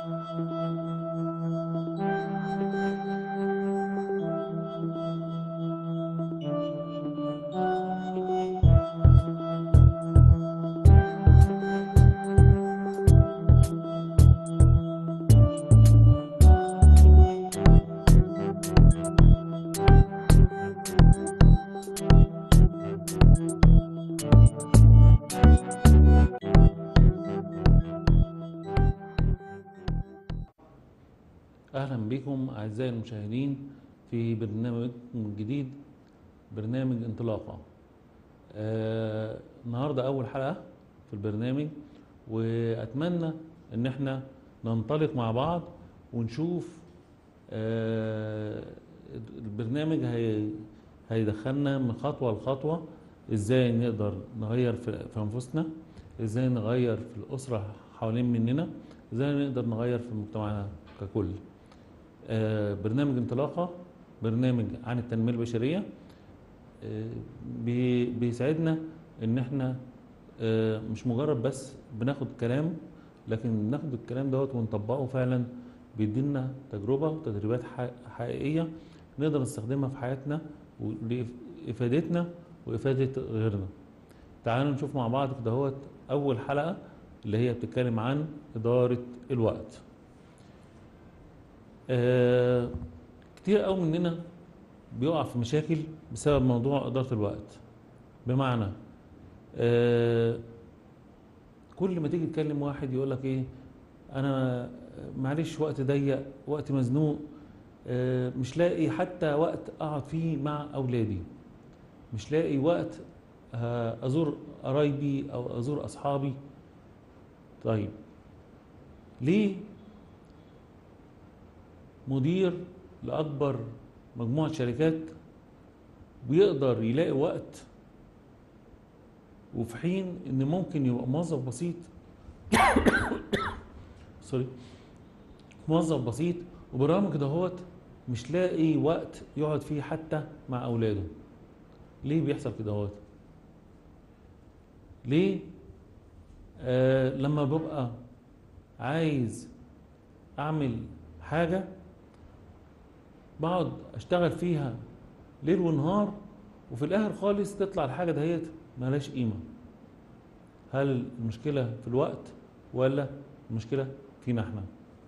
أهلا بكم أعزائي المشاهدين في برنامج جديد برنامج انطلاقة آه النهاردة أول حلقة في البرنامج وأتمنى إن احنا ننطلق مع بعض ونشوف آه البرنامج هي هيدخلنا من خطوة لخطوة ازاي نقدر نغير في في انفسنا ازاي نغير في الاسره حوالين مننا ازاي نقدر نغير في مجتمعنا ككل آه، برنامج انطلاقه برنامج عن التنميه البشريه آه، بي- بيساعدنا ان احنا آه، مش مجرد بس بناخد كلام لكن بناخد الكلام دوت ونطبقه فعلا بيدينا تجربه وتدريبات ح- حقيقيه نقدر نستخدمها في حياتنا لافادتنا وافاده غيرنا تعالوا نشوف مع بعض كده هوت اول حلقه اللي هي بتتكلم عن اداره الوقت آه كتير قوي مننا بيقع في مشاكل بسبب موضوع اداره الوقت بمعنى آه كل ما تيجي تكلم واحد يقول لك ايه انا معلش وقت ضيق وقت مزنوق آه مش لاقي حتى وقت اقعد فيه مع اولادي مش لاقي وقت آه، ازور قرايبي او ازور اصحابي طيب ليه مدير لاكبر مجموعه شركات بيقدر يلاقي وقت وفي حين ان ممكن يبقى موظف بسيط سوري موظف بسيط وبرغم كده هوت مش لاقي وقت يقعد فيه حتى مع اولاده ليه بيحصل كده هوت ليه آه لما ببقى عايز اعمل حاجه بقعد اشتغل فيها ليل ونهار وفي الاخر خالص تطلع الحاجه دهيت ملهاش قيمه هل المشكله في الوقت ولا المشكله فينا احنا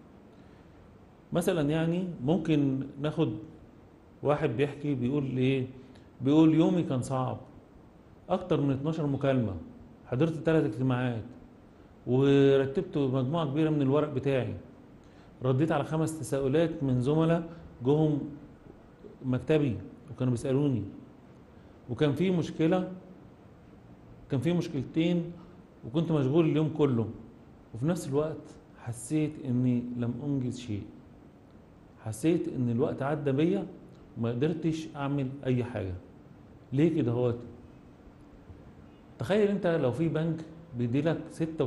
مثلا يعني ممكن ناخد واحد بيحكي بيقول ايه بيقول يومي كان صعب اكتر من 12 مكالمه حضرت ثلاث اجتماعات ورتبت مجموعه كبيره من الورق بتاعي رديت على خمس تساؤلات من زملاء جم مكتبي وكانوا بيسالوني وكان في مشكله كان في مشكلتين وكنت مشغول اليوم كله وفي نفس الوقت حسيت اني لم انجز شيء حسيت ان الوقت عدى بيا وما قدرتش اعمل اي حاجه ليه كده هوت تخيل انت لو في بنك بيديلك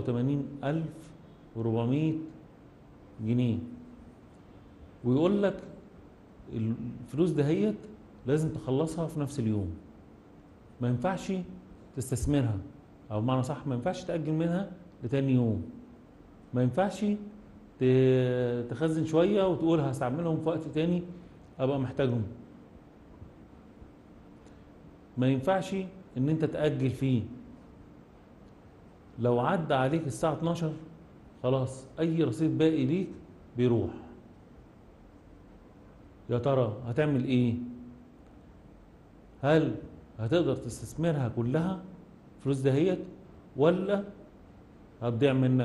86400 جنيه ويقول لك الفلوس دهيت لازم تخلصها في نفس اليوم ما ينفعش تستثمرها او بمعنى صح ما ينفعش تاجل منها لتاني يوم ما ينفعش ت- تخزن شويه وتقول هستعملهم في وقت تاني ابقى محتاجهم ما ينفعش ان انت تاجل فيه لو عدى عليك الساعه 12 خلاص اي رصيد باقي ليك بيروح يا ترى هتعمل ايه هل هتقدر تستثمرها كلها فلوس دهيت ولا هتضيع منك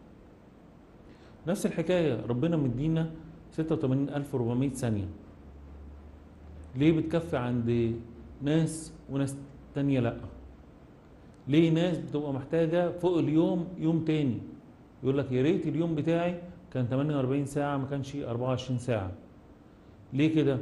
نفس الحكاية ربنا مدينا 86400 ثانية ليه بتكفي عند ناس وناس تانية لأ ليه ناس بتبقى محتاجة فوق اليوم يوم تاني يقول لك يا ريت اليوم بتاعي كان 48 ساعة ما كانش 24 ساعة ليه كده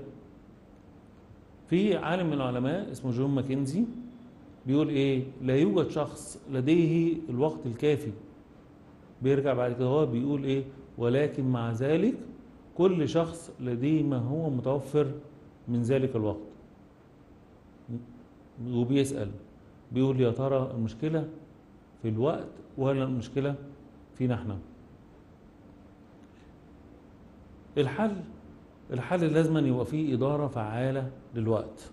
في عالم من العلماء اسمه جون ماكنزي بيقول ايه لا يوجد شخص لديه الوقت الكافي بيرجع بعد كده هو بيقول ايه ولكن مع ذلك كل شخص لديه ما هو متوفر من ذلك الوقت وبيسأل بيقول يا ترى المشكلة في الوقت ولا المشكلة فينا احنا الحل الحل لازم أن يبقى فيه إدارة فعالة للوقت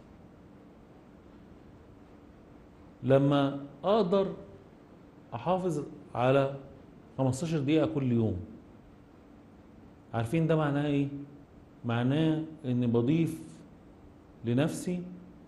لما أقدر أحافظ على 15 دقيقة كل يوم عارفين ده معناه إيه؟ معناه إني بضيف لنفسي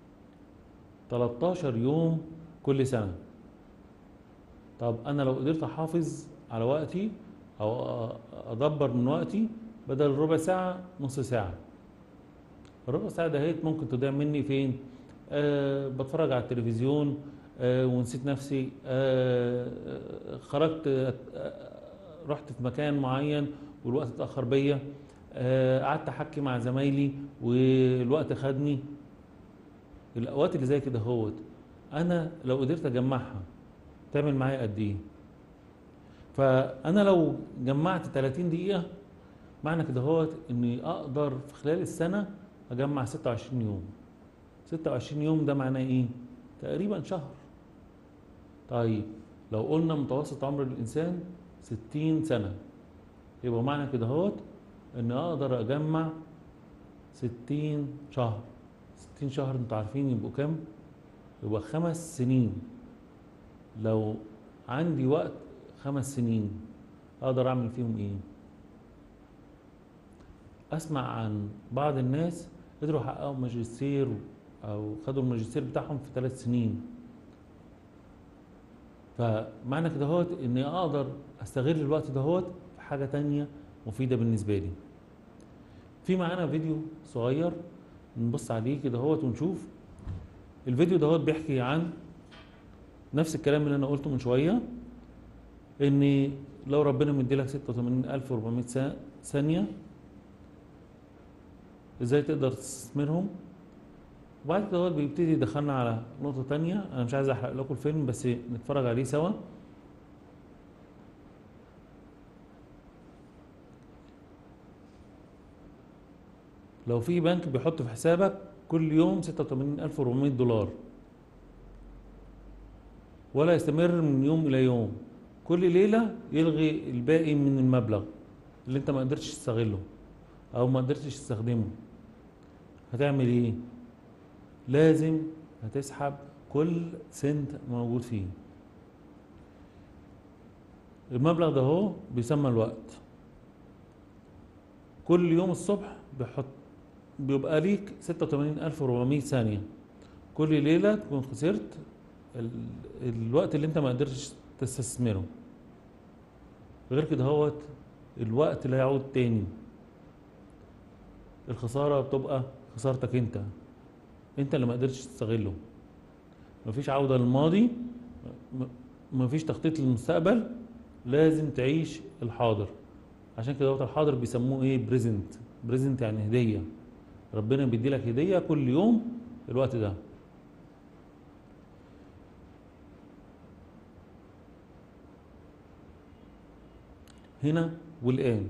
13 يوم كل سنة طب أنا لو قدرت أحافظ على وقتي أو أدبر من وقتي بدل ربع ساعة نص ساعة الربع ساعة دهيت ممكن تضيع مني فين؟ أه بتفرج على التلفزيون أه ونسيت نفسي أه آه، خرجت آه، رحت في مكان معين والوقت اتأخر بيا آه، قعدت أحكي مع زمايلي والوقت خدني الأوقات اللي زي كده هوت أنا لو قدرت أجمعها تعمل معايا قد إيه؟ فأنا لو جمعت 30 دقيقة معنى كده هوت إني أقدر في خلال السنة أجمع 26 يوم 26 يوم ده معناه إيه؟ تقريبا شهر طيب لو قلنا متوسط عمر الإنسان 60 سنة يبقى معنى كده هوت إن أقدر أجمع 60 شهر 60 شهر انتوا عارفين يبقوا كام؟ يبقى خمس سنين لو عندي وقت خمس سنين اقدر اعمل فيهم ايه؟ اسمع عن بعض الناس قدروا يحققوا ماجستير او خدوا الماجستير بتاعهم في ثلاث سنين فمعنى كده هوت اني اقدر استغل الوقت ده هوت في حاجه تانية مفيده بالنسبه لي في معانا فيديو صغير نبص عليه كده هوت ونشوف الفيديو ده هوت بيحكي عن نفس الكلام اللي انا قلته من شويه ان لو ربنا مديلك 86400 سا- ثانيه ازاي تقدر تستثمرهم وبعد كده هو بيبتدي يدخلنا على نقطة تانية أنا مش عايز أحرق لكم الفيلم بس نتفرج عليه سوا لو في بنك بيحط في حسابك كل يوم 86400 دولار ولا يستمر من يوم إلى يوم كل ليلة يلغي الباقي من المبلغ اللي انت ما قدرتش تستغله او ما قدرتش تستخدمه هتعمل ايه لازم هتسحب كل سنت موجود فيه المبلغ ده هو بيسمى الوقت كل يوم الصبح بيحط بيبقى ليك 86400 ثانية كل ليلة تكون خسرت ال... الوقت اللي انت ما قدرتش تستثمره غير كده هوت الوقت لا يعود تاني الخسارة بتبقى خسارتك انت انت اللي ما قدرتش تستغله مفيش عودة للماضي م- مفيش تخطيط للمستقبل لازم تعيش الحاضر عشان كده وقت الحاضر بيسموه ايه بريزنت بريزنت يعني هدية ربنا بيديلك هدية كل يوم الوقت ده هنا والآن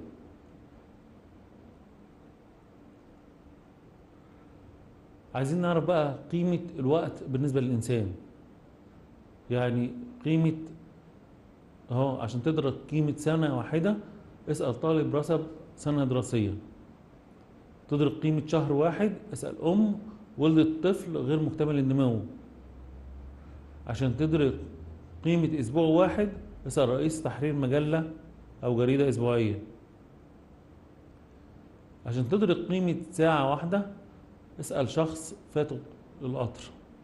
عايزين نعرف بقى قيمة الوقت بالنسبة للإنسان يعني قيمة اهو عشان تدرك قيمة سنة واحدة اسأل طالب رسب سنة دراسية تدرك قيمة شهر واحد اسأل أم ولدت طفل غير مكتمل النمو عشان تدرك قيمة أسبوع واحد اسأل رئيس تحرير مجلة أو جريدة أسبوعية عشان تدرك قيمة ساعة واحدة اسأل شخص فاته القطر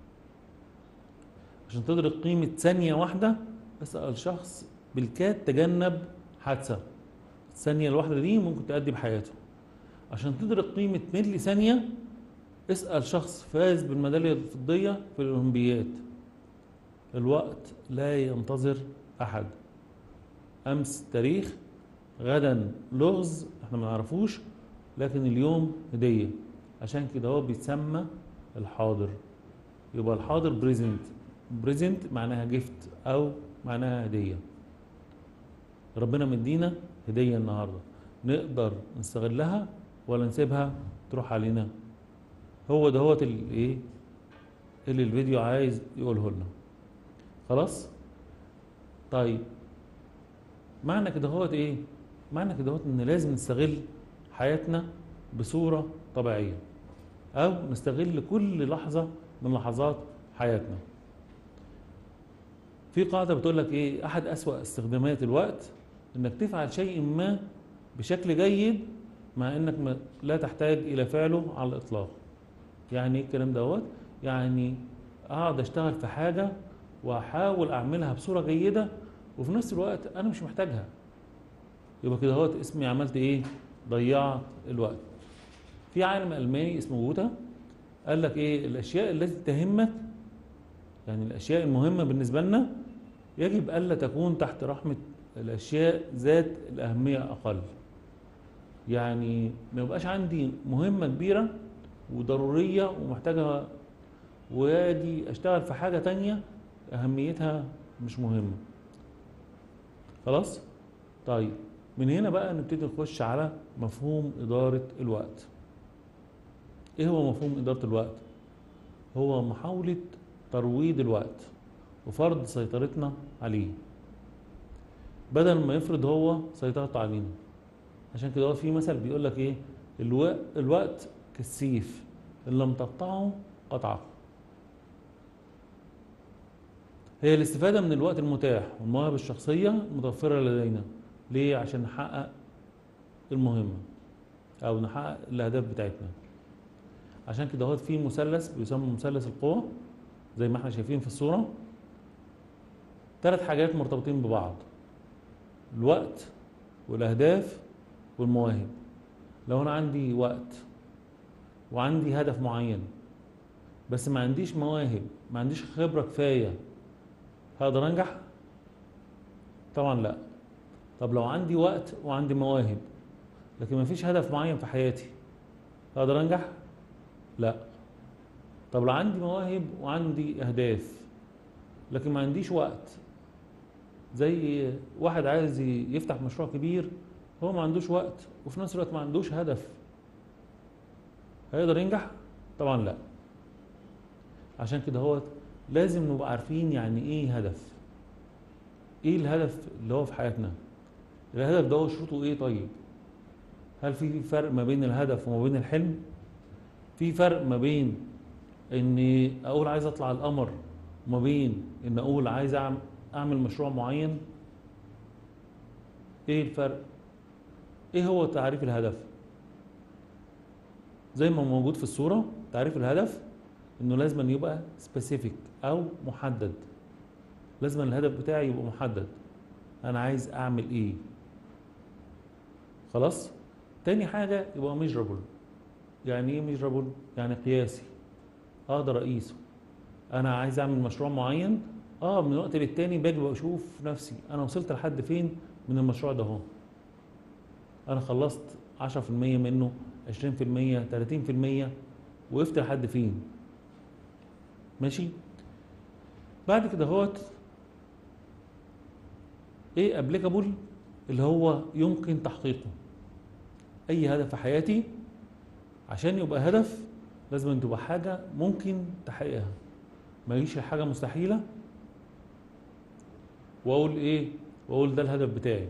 عشان تدرك قيمة ثانية واحدة اسأل شخص بالكاد تجنب حادثة الثانية الواحدة دي ممكن تؤدي بحياته عشان تدرك قيمة ملي ثانية اسأل شخص فاز بالميدالية الفضية في الأولمبياد الوقت لا ينتظر أحد أمس تاريخ غدا لغز احنا ما نعرفوش لكن اليوم هدية عشان كده هو بيتسمى الحاضر يبقى الحاضر بريزنت بريزنت معناها جفت او معناها هدية ربنا مدينا هدية النهاردة نقدر نستغلها ولا نسيبها تروح علينا هو ده هو الايه اللي الفيديو عايز يقوله لنا خلاص طيب معنى كده هو ايه معنى كده هو ان لازم نستغل حياتنا بصورة طبيعية أو نستغل كل لحظة من لحظات حياتنا في قاعدة بتقول لك إيه أحد أسوأ استخدامات الوقت إنك تفعل شيء ما بشكل جيد مع إنك ما- لا تحتاج إلى فعله على الإطلاق يعني إيه الكلام دوت يعني أقعد أشتغل في حاجة وأحاول أعملها بصورة جيدة وفي نفس الوقت أنا مش محتاجها يبقى كده هوت اسمي عملت إيه ضيعت الوقت في عالم ألماني اسمه جوتا قال لك إيه الأشياء التي تهمك يعني الأشياء المهمة بالنسبة لنا يجب ألا تكون تحت رحمة الأشياء ذات الأهمية أقل يعني ما يبقاش عندي مهمة كبيرة وضرورية ومحتاجة واجي اشتغل في حاجة تانية أهميتها مش مهمة خلاص طيب من هنا بقى نبتدي نخش على مفهوم إدارة الوقت إيه هو مفهوم إدارة الوقت؟ هو محاولة ترويض الوقت وفرض سيطرتنا عليه بدل ما يفرض هو سيطرته علينا عشان كده هو في مثل بيقول لك ايه الو... الوقت كالسيف ان لم تقطعه قطعه هي الاستفادة من الوقت المتاح والمواهب الشخصية المتوفرة لدينا ليه؟ عشان نحقق المهمة أو نحقق الأهداف بتاعتنا عشان كده هو في مثلث بيسمى مثلث القوة زي ما احنا شايفين في الصورة ثلاث حاجات مرتبطين ببعض الوقت والأهداف والمواهب لو أنا عندي وقت وعندي هدف معين بس ما عنديش مواهب ما عنديش خبرة كفاية هقدر أنجح؟ طبعا لا طب لو عندي وقت وعندي مواهب لكن ما فيش هدف معين في حياتي هقدر أنجح؟ لا طب لو عندي مواهب وعندي أهداف لكن ما عنديش وقت زي واحد عايز يفتح مشروع كبير هو ما عندوش وقت وفي نفس الوقت ما عندوش هدف هيقدر ينجح؟ طبعا لا عشان كده هو لازم نبقى عارفين يعني ايه هدف ايه الهدف اللي هو في حياتنا الهدف ده هو شروطه ايه طيب هل في فرق ما بين الهدف وما بين الحلم في فرق ما بين اني اقول عايز اطلع القمر وما بين ان اقول عايز أعم- اعمل مشروع معين ايه الفرق ايه هو تعريف الهدف زي ما موجود في الصورة تعريف الهدف انه لازم أن يبقى سبيسيفيك او محدد لازم الهدف بتاعي يبقى محدد انا عايز اعمل ايه خلاص تاني حاجة يبقى ميجرابل يعني ايه ميجرابل يعني قياسي اقدر اقيسه انا عايز اعمل مشروع معين اه من وقت للتاني باجي بشوف نفسي انا وصلت لحد فين من المشروع ده اهو انا خلصت 10% منه 20% 30% وقفت لحد فين ماشي بعد كده هوت ايه ابليكابل اللي هو يمكن تحقيقه اي هدف في حياتي عشان يبقى هدف لازم أن تبقى حاجة ممكن تحقيقها ما يجيش حاجة مستحيلة واقول ايه واقول ده الهدف بتاعي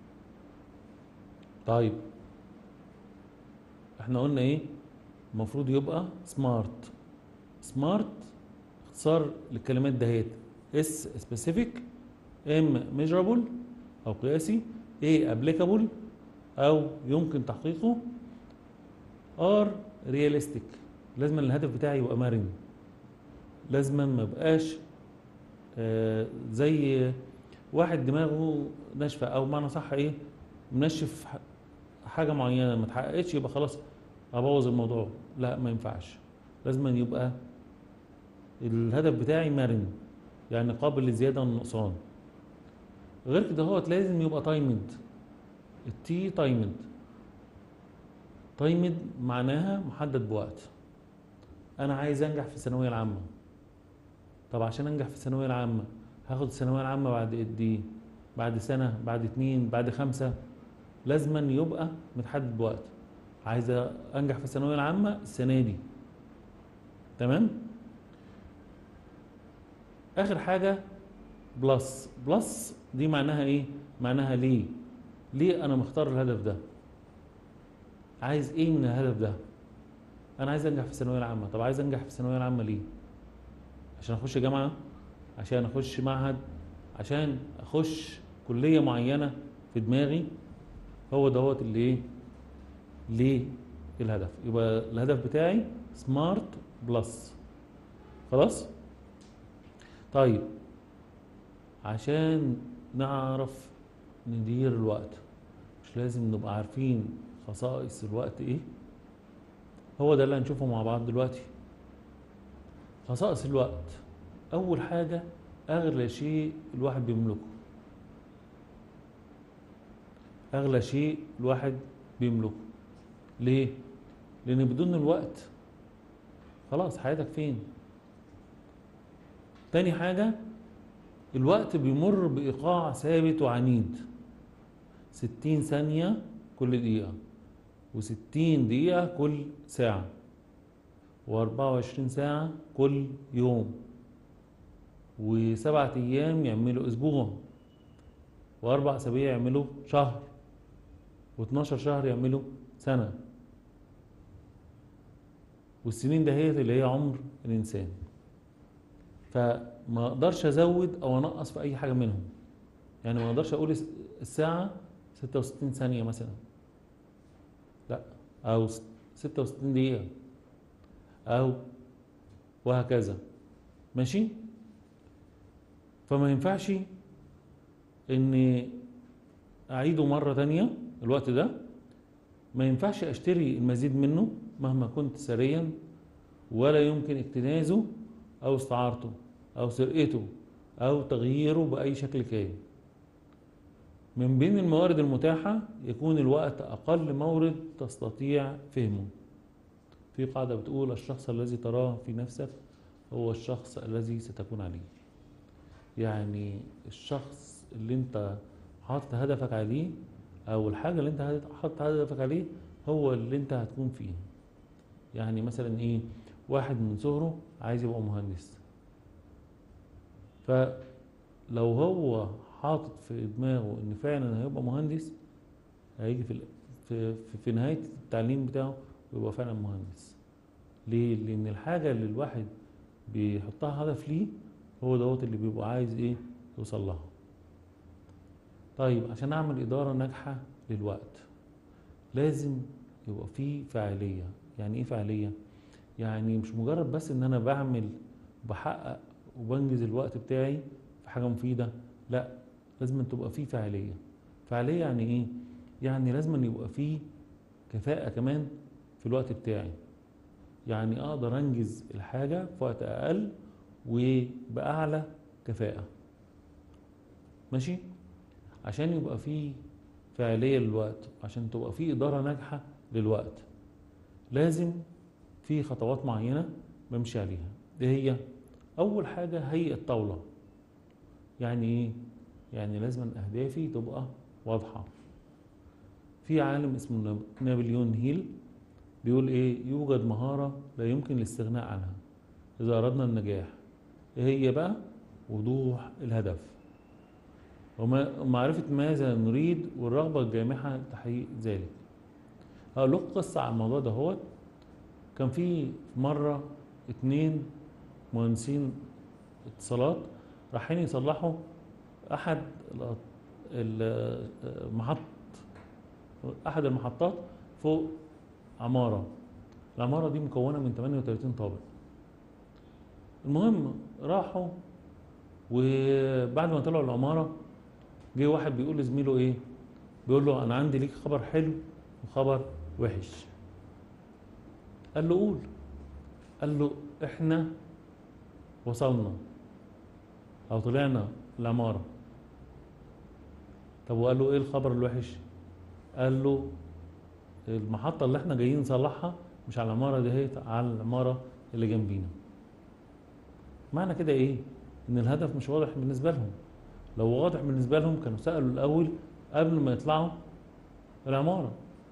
طيب احنا قلنا ايه المفروض يبقى سمارت سمارت اختصار للكلمات دهيت اس سبيسيفيك ام ميجرابل او قياسي ايه ابليكابل او يمكن تحقيقه ار رياليستيك لازم الهدف بتاعي يبقى مرن لازم ما يبقاش آه زي واحد دماغه ناشفه او معنى صح ايه منشف ح- حاجه معينه ما اتحققتش يبقى خلاص ابوظ الموضوع لا ما ينفعش لازم أن يبقى الهدف بتاعي مرن يعني قابل للزياده والنقصان غير كده هو لازم يبقى تايمد التي تايمد تايمد معناها محدد بوقت انا عايز انجح في الثانويه العامه طب عشان انجح في الثانويه العامه هاخد الثانويه العامه بعد قد ايه بعد سنه بعد اتنين بعد خمسه لازما يبقى متحدد بوقت عايز انجح في الثانويه العامه السنه دي تمام اخر حاجه بلس بلس دي معناها ايه معناها ليه ليه انا مختار الهدف ده عايز ايه من الهدف ده انا عايز انجح في الثانويه العامه طب عايز انجح في الثانويه العامه ليه عشان اخش جامعه عشان اخش معهد عشان اخش كليه معينه في دماغي هو دوت اللي ايه ليه الهدف يبقى الهدف بتاعي سمارت بلس خلاص طيب عشان نعرف ندير الوقت مش لازم نبقى عارفين خصائص الوقت ايه هو ده اللي هنشوفه مع بعض دلوقتي خصائص الوقت اول حاجة اغلى شيء الواحد بيملكه اغلى شيء الواحد بيملكه ليه لان بدون الوقت خلاص حياتك فين تاني حاجة الوقت بيمر بإيقاع ثابت وعنيد ستين ثانية كل دقيقة وستين دقيقة كل ساعة وأربعة وعشرين ساعة كل يوم وسبعة أيام يعملوا أسبوع وأربع أسابيع يعملوا شهر واتناشر شهر يعملوا سنة والسنين ده هي اللي هي عمر الإنسان فما اقدرش ازود او انقص في اي حاجه منهم يعني ما اقدرش اقول الساعه 66 ثانيه مثلا لا او 66 دقيقه او وهكذا ماشي فما ينفعش اني اعيده مره تانية الوقت ده ما ينفعش اشتري المزيد منه مهما كنت ثريا ولا يمكن اكتنازه او استعارته او سرقته او تغييره باي شكل كان من بين الموارد المتاحة يكون الوقت أقل مورد تستطيع فهمه في قاعدة بتقول الشخص الذي تراه في نفسك هو الشخص الذي ستكون عليه يعني الشخص اللي انت حاطط هدفك عليه او الحاجة اللي انت حاطط هدفك عليه هو اللي انت هتكون فيه يعني مثلا ايه واحد من صغره عايز يبقى مهندس فلو هو حاطط في دماغه ان فعلا هيبقى مهندس هيجي في في في نهايه التعليم بتاعه ويبقى فعلا مهندس ليه لان الحاجه اللي الواحد بيحطها هدف ليه هو دوت اللي بيبقى عايز ايه يوصل لها طيب عشان اعمل اداره ناجحه للوقت لازم يبقى فيه فاعليه يعني ايه فاعليه يعني مش مجرد بس ان انا بعمل بحقق وبنجز الوقت بتاعي في حاجه مفيده لا لازم تبقى فيه فاعليه فاعليه يعني ايه يعني لازم يبقى فيه كفاءه كمان في الوقت بتاعي يعني اقدر انجز الحاجه في وقت اقل وباعلى كفاءه ماشي عشان يبقى فيه فاعليه للوقت عشان تبقى فيه اداره ناجحه للوقت لازم في خطوات معينه بمشي عليها دي هي اول حاجه هيئه الطاوله يعني ايه يعني لازم اهدافي تبقى واضحه في عالم اسمه نابليون هيل بيقول ايه يوجد مهاره لا يمكن الاستغناء عنها اذا اردنا النجاح ايه هي بقى وضوح الهدف ومعرفة ماذا نريد والرغبة الجامحة لتحقيق ذلك هقول لكم قصة عن الموضوع ده هو كان في مرة اتنين مهندسين اتصالات رايحين يصلحوا احد المحط احد المحطات فوق عمارة العمارة دي مكونة من 38 طابق المهم راحوا وبعد ما طلعوا العمارة جه واحد بيقول لزميله ايه بيقول له انا عندي ليك خبر حلو وخبر وحش قال له قول قال له احنا وصلنا او طلعنا العمارة طب وقال له ايه الخبر الوحش قال له المحطة اللي احنا جايين نصلحها مش على العمارة دي هي على العمارة اللي جنبينا معنى كده ايه ان الهدف مش واضح بالنسبة لهم لو واضح بالنسبة لهم كانوا سألوا الأول قبل ما يطلعوا العمارة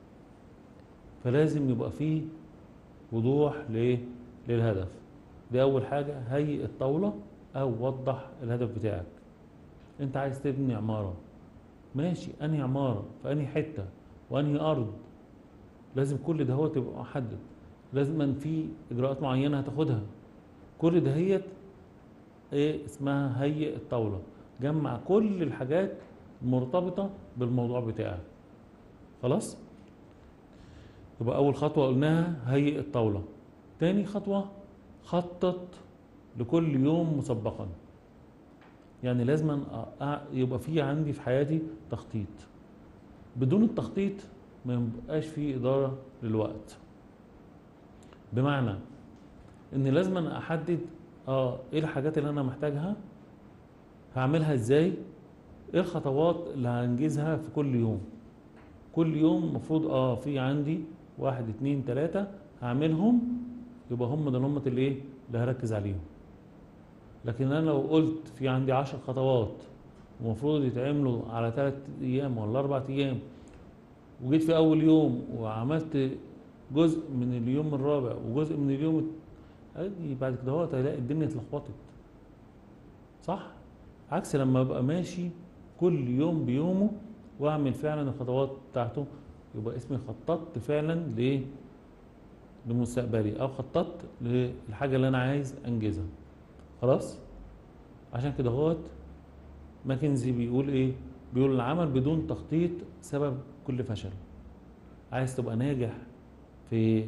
فلازم يبقى فيه وضوح ليه للهدف دي أول حاجة هيئ الطاولة أو وضح الهدف بتاعك أنت عايز تبني عمارة ماشي أنهي عمارة في أنهي حتة وأنهي أرض لازم كل ده هو تبقى محدد لازم في اجراءات معينه هتاخدها كل دهيت ايه اسمها هيئ الطاوله جمع كل الحاجات المرتبطه بالموضوع بتاعك خلاص يبقى اول خطوه قلناها هيئ الطاوله تاني خطوه خطط لكل يوم مسبقا يعني لازم يبقى في عندي في حياتي تخطيط بدون التخطيط ما يبقاش في اداره للوقت بمعنى ان لازم احدد اه ايه الحاجات اللي انا محتاجها هعملها ازاي ايه الخطوات اللي هنجزها في كل يوم كل يوم المفروض اه في عندي واحد اتنين تلاتة هعملهم يبقى هم دول هم اللي ايه اللي هركز عليهم لكن انا لو قلت في عندي عشر خطوات ومفروض يتعملوا على ثلاث ايام ولا اربع ايام وجيت في اول يوم وعملت جزء من اليوم الرابع وجزء من اليوم اجي بعد كده هو هلاقي الدنيا اتلخبطت صح عكس لما ابقى ماشي كل يوم بيومه واعمل فعلا الخطوات بتاعته يبقى اسمي خططت فعلا لايه لمستقبلي او خططت للحاجه اللي انا عايز انجزها خلاص عشان كده هوت ماكنزي بيقول ايه بيقول العمل بدون تخطيط سبب كل فشل عايز تبقى ناجح في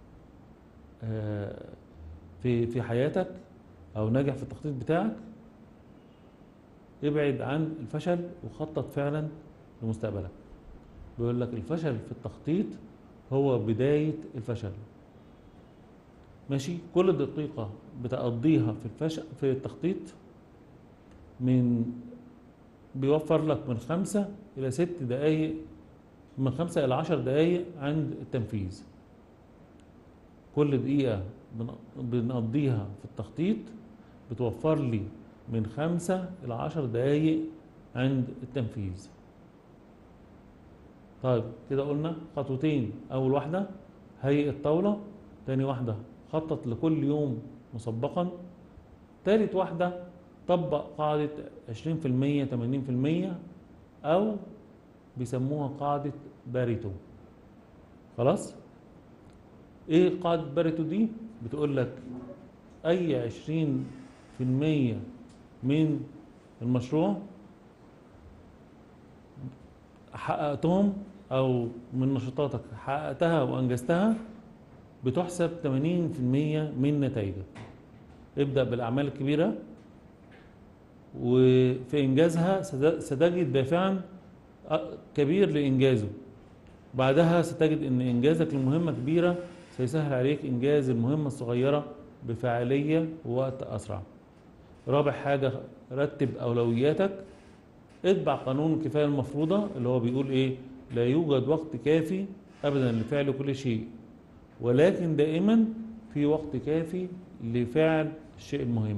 آه في في حياتك او ناجح في التخطيط بتاعك ابعد عن الفشل وخطط فعلا لمستقبلك بيقول لك الفشل في التخطيط هو بداية الفشل ماشي كل دقيقة بتقضيها في الفشل في التخطيط من بيوفر لك من خمسة إلى ست دقايق من خمسة إلى عشر دقايق عند التنفيذ كل دقيقة بنقضيها في التخطيط بتوفر لي من خمسة إلى عشر دقايق عند التنفيذ طيب كده قلنا خطوتين أول واحدة هيئ الطاولة تاني واحدة خطط لكل يوم مسبقا تالت واحدة طبق قاعدة 20% 80% أو بيسموها قاعدة باريتو خلاص ايه قاعدة باريتو دي بتقول لك اي عشرين في المية من المشروع حققتهم او من نشاطاتك حققتها وانجزتها بتحسب 80% من نتائجك ابدأ بالأعمال الكبيرة وفي إنجازها ستجد دافعا كبير لإنجازه بعدها ستجد أن إنجازك لمهمة كبيرة سيسهل عليك إنجاز المهمة الصغيرة بفاعلية ووقت أسرع رابع حاجة رتب أولوياتك اتبع قانون الكفاية المفروضة اللي هو بيقول إيه لا يوجد وقت كافي أبدا لفعل كل شيء ولكن دائما في وقت كافي لفعل الشيء المهم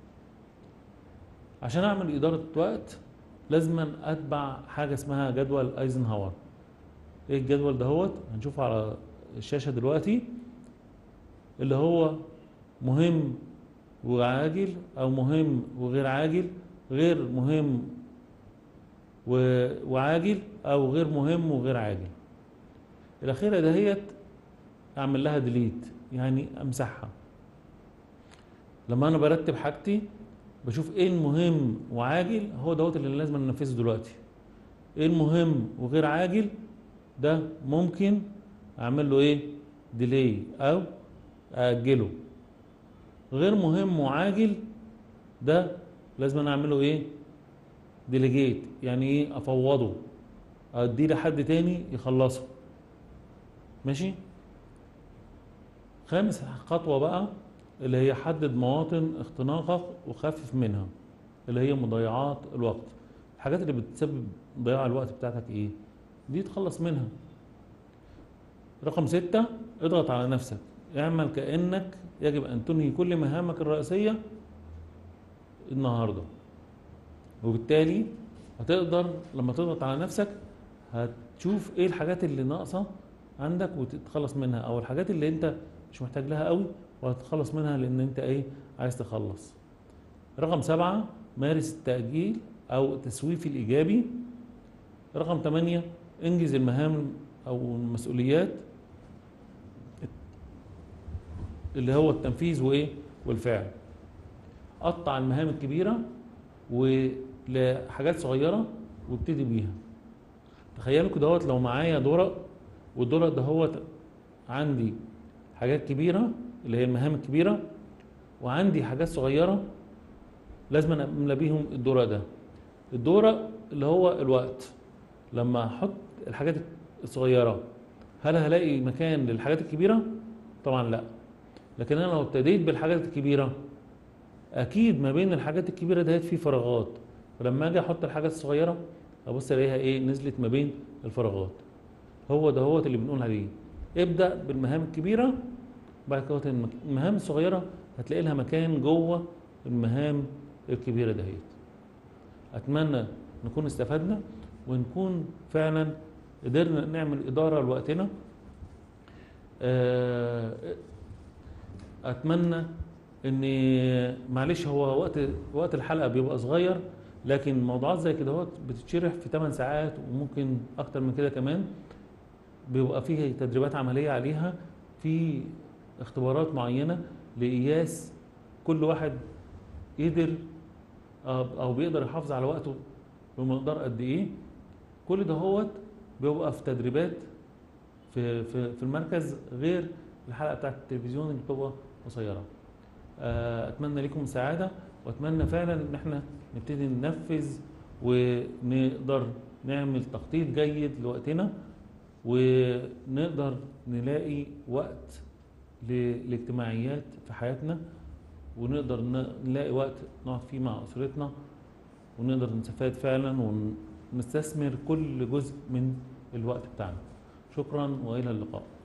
عشان أعمل إدارة وقت لازم أتبع حاجة اسمها جدول أيزنهاور إيه الجدول دهوت هنشوفه على الشاشة دلوقتي اللي هو مهم وعاجل أو مهم وغير عاجل غير مهم وعاجل أو غير مهم وغير عاجل الأخيرة دهيت أعمل لها ديليت يعني أمسحها لما أنا برتب حاجتي بشوف إيه المهم وعاجل هو دوت اللي لازم أنفذه دلوقتي إيه المهم وغير عاجل ده ممكن اعمل له ايه ديلي او اجله غير مهم وعاجل ده لازم انا اعمله ايه ديليجيت يعني ايه افوضه اديه لحد تاني يخلصه ماشي خامس خطوة بقى اللي هي حدد مواطن اختناقك وخفف منها اللي هي مضيعات الوقت الحاجات اللي بتسبب ضياع الوقت بتاعتك ايه دي تخلص منها رقم ستة اضغط على نفسك اعمل كأنك يجب أن تنهي كل مهامك الرئيسية النهاردة وبالتالي هتقدر لما تضغط على نفسك هتشوف ايه الحاجات اللي ناقصة عندك وتتخلص منها او الحاجات اللي انت مش محتاج لها قوي وهتتخلص منها لان انت ايه عايز تخلص رقم سبعة مارس التأجيل او التسويف الايجابي رقم ثمانية انجز المهام او المسؤوليات اللي هو التنفيذ وايه والفعل قطع المهام الكبيره ولحاجات صغيره وابتدي بيها تخيلوا كده هوت لو معايا درق والدرق ده هو عندي حاجات كبيره اللي هي المهام الكبيره وعندي حاجات صغيره لازم أنا املى بيهم الدورة ده الدورة اللي هو الوقت لما احط الحاجات الصغيرة هل هلاقي مكان للحاجات الكبيرة؟ طبعا لا لكن انا لو ابتديت بالحاجات الكبيرة اكيد ما بين الحاجات الكبيرة دهيت في فراغات فلما اجي احط الحاجات الصغيرة ابص الاقيها ايه نزلت ما بين الفراغات هو ده هو اللي بنقول عليه ابدأ بالمهام الكبيرة بعد كده المهام الصغيرة هتلاقي لها مكان جوه المهام الكبيرة دهيت أتمنى نكون استفدنا ونكون فعلا قدرنا نعمل إدارة لوقتنا آه، أتمنى إن معلش هو وقت وقت الحلقة بيبقى صغير لكن موضوعات زي كده هوت بتتشرح في 8 ساعات وممكن أكتر من كده كمان بيبقى فيه تدريبات عملية عليها في اختبارات معينة لقياس كل واحد قدر او بيقدر يحافظ على وقته بمقدار قد ايه كل ده هوت بيبقى في تدريبات في في في المركز غير الحلقه بتاعت التلفزيون اللي بتبقى قصيره آه، اتمنى لكم سعاده واتمنى فعلا ان احنا نبتدي ننفذ ونقدر نعمل تخطيط جيد لوقتنا ونقدر نلاقي وقت للاجتماعيات في حياتنا ونقدر نلاقي وقت نقعد فيه مع أسرتنا ونقدر نستفاد فعلا ونستثمر كل جزء من الوقت بتاعنا شكرا وإلى اللقاء